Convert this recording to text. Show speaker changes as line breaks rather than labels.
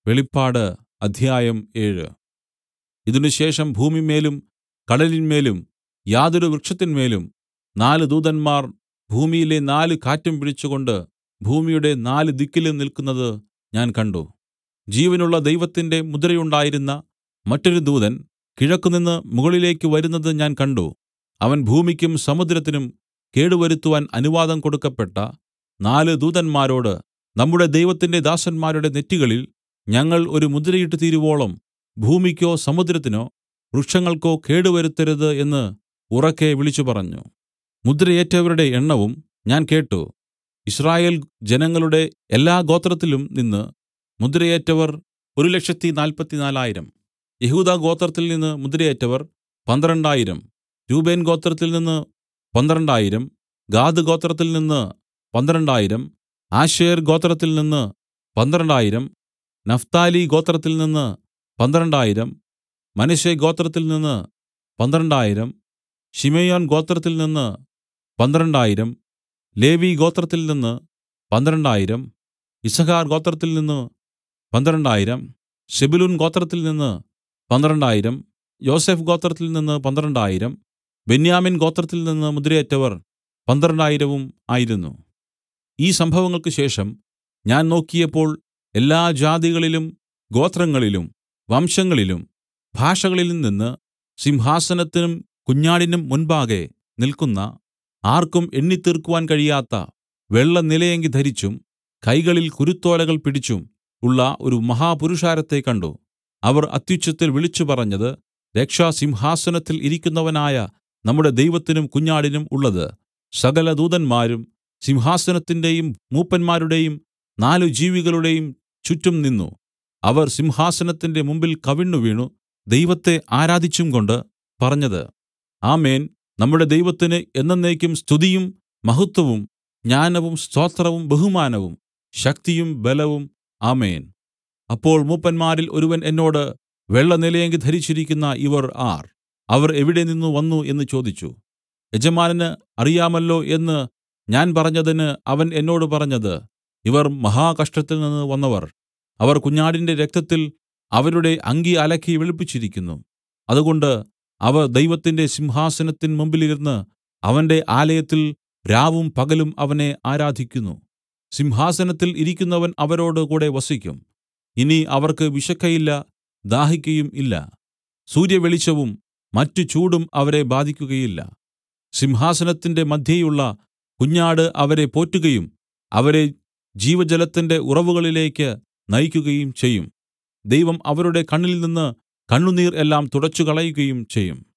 വെളിപ്പാട് അധ്യായം ഏഴ് ഇതിനുശേഷം ഭൂമിമേലും കടലിന്മേലും യാതൊരു വൃക്ഷത്തിന്മേലും നാല് ദൂതന്മാർ ഭൂമിയിലെ നാല് കാറ്റും പിടിച്ചുകൊണ്ട് ഭൂമിയുടെ നാല് ദിക്കിലും നില്ക്കുന്നത് ഞാൻ കണ്ട് ജീവനുള്ള ദൈവത്തിന്റെ മുദ്രയുണ്ടായിരുന്ന മറ്റൊരു ദൂതൻ കിഴക്കുനിന്ന് മുകളിലേക്ക് വരുന്നത് ഞാൻ കണ്ട് അവൻ ഭൂമിക്കും സമുദ്രത്തിനും കേടുവരുത്തുവാൻ അനുവാദം കൊടുക്കപ്പെട്ട നാല് ദൂതന്മാരോട് നമ്മുടെ ദൈവത്തിന്റെ ദാസന്മാരുടെ നെറ്റികളിൽ ഞങ്ങൾ ഒരു മുദ്രയിട്ട് തീരുവോളം ഭൂമിക്കോ സമുദ്രത്തിനോ വൃക്ഷങ്ങൾക്കോ കേടുവരുത്തരുത് എന്ന് ഉറക്കെ വിളിച്ചുപറഞ്ഞു മുദ്രയേറ്റവരുടെ എണ്ണവും ഞാൻ കേട്ട് യിസ്രായേൽ ജനങ്ങളുടെ എല്ലാ ഗോത്രത്തിലും നിന്ന് മുദ്രയേറ്റവർ ഒരു ലക്ഷത്തി നാല്പത്തിനാലായിരം യെഹൂദാഗോത്രത്തിൽ നിന്ന് മുദ്രയേറ്റവർ പന്ത്രണ്ടായിരം രൂബേൻ ഗോത്രത്തിൽ നിന്ന് പന്ത്രണ്ടായിരം ഗാദ് ഗോത്രത്തിൽ നിന്ന് പന്ത്രണ്ടായിരം ആശേർ ഗോത്രത്തിൽ നിന്ന് പന്ത്രണ്ടായിരം നഫ്താലി ഗോത്രത്തിൽ നിന്ന് പന്ത്രണ്ടായിരം മനശ്ശെ ഗോത്രത്തിൽ നിന്ന് പന്ത്രണ്ടായിരം ശിമെയോൻ ഗോത്രത്തിൽ നിന്ന് പന്ത്രണ്ടായിരം ലേവി ഗോത്രത്തിൽ നിന്ന് പന്ത്രണ്ടായിരം യിസ്സാഖാർ ഗോത്രത്തിൽ നിന്ന് പന്ത്രണ്ടായിരം സെബുലൂൻ ഗോത്രത്തിൽ നിന്ന് പന്ത്രണ്ടായിരം യോസഫ് ഗോത്രത്തിൽ നിന്ന് പന്ത്രണ്ടായിരം ബെന്യാമിൻ ഗോത്രത്തിൽ നിന്ന് മുദ്രയേറ്റവർ പന്ത്രണ്ടായിരവും ആയിരുന്നു ഈ സംഭവങ്ങൾക്ക് ശേഷം ഞാൻ നോക്കിയപ്പോൾ എല്ലാ ജാതികളിലും ഗോത്രങ്ങളിലും വംശങ്ങളിലും ഭാഷകളിലും നിന്ന് സിംഹാസനത്തിനും കുഞ്ഞാടിനും മുൻപാകെ നിൽക്കുന്ന ആർക്കും എണ്ണിത്തീർക്കുവാൻ കഴിയാത്ത വെള്ളനിലയങ്കി ധരിച്ചും കൈകളിൽ കുരുത്തോലകൾ പിടിച്ചും ഉള്ള ഒരു മഹാപുരുഷാരത്തെ കണ്ട് അവർ അത്യുച്ചത്തിൽ വിളിച്ചു പറഞ്ഞത് രക്ഷ സിംഹാസനത്തിൽ ഇരിക്കുന്നവനായ നമ്മുടെ ദൈവത്തിനും കുഞ്ഞാടിനും ഉള്ളത് സകല ദൂതന്മാരും സിംഹാസനത്തിന്റെയും മൂപ്പന്മാരുടെയും നാല് ജീവികളുടെയും ചുറ്റും നിന്നു അവർ സിംഹാസനത്തിന്റെ മുമ്പിൽ കവിണ്ണുവീണു ദൈവത്തെ ആരാധിച്ചുംകൊണ്ട് പറഞ്ഞത് ആമേൻ നമ്മുടെ ദൈവത്തിന് എന്നെന്നേക്കും സ്തുതിയും മഹത്വവും ജ്ഞാനവും സ്തോത്രവും ബഹുമാനവും ശക്തിയും ബലവും ആമേൻ അപ്പോൾ മൂപ്പന്മാരിൽ ഒരുവൻ എന്നോട് വെള്ളനിലയങ്കി ധരിച്ചിരിക്കുന്ന ഇവർ ആർ അവർ എവിടെ നിന്നു വന്നു എന്ന് ചോദിച്ചു യജമാനന് അറിയാമല്ലോ എന്ന് ഞാൻ പറഞ്ഞതിന് അവൻ എന്നോട് പറഞ്ഞത് ഇവർ മഹാകഷ്ടത്തിൽ നിന്ന് വന്നവർ അവർ കുഞ്ഞാടിന്റെ രക്തത്തിൽ അവരുടെ അങ്കി അലക്കി വെളുപ്പിച്ചിരിക്കുന്നു അതുകൊണ്ട് അവർ ദൈവത്തിന്റെ സിംഹാസനത്തിൻ മുമ്പിലിരുന്ന് അവന്റെ ആലയത്തിൽ രാവും പകലും അവനെ ആരാധിക്കുന്നു സിംഹാസനത്തിൽ ഇരിക്കുന്നവൻ അവരോട് കൂടെ വസിക്കും ഇനി അവർക്ക് വിശക്കയില്ല ദാഹിക്കയും ഇല്ല സൂര്യവെളിച്ചവും മറ്റു ചൂടും അവരെ ബാധിക്കുകയില്ല സിംഹാസനത്തിന്റെ മധ്യേയുള്ള കുഞ്ഞാട് അവരെ പോറ്റുകയും അവരെ ജീവജലത്തിന്റെ ഉറവുകളിലേക്ക് നയിക്കുകയും ചെയ്യും ദൈവം അവരുടെ കണ്ണിൽ നിന്ന് കണ്ണുനീർ എല്ലാം തുടച്ചുകളയുകയും ചെയ്യും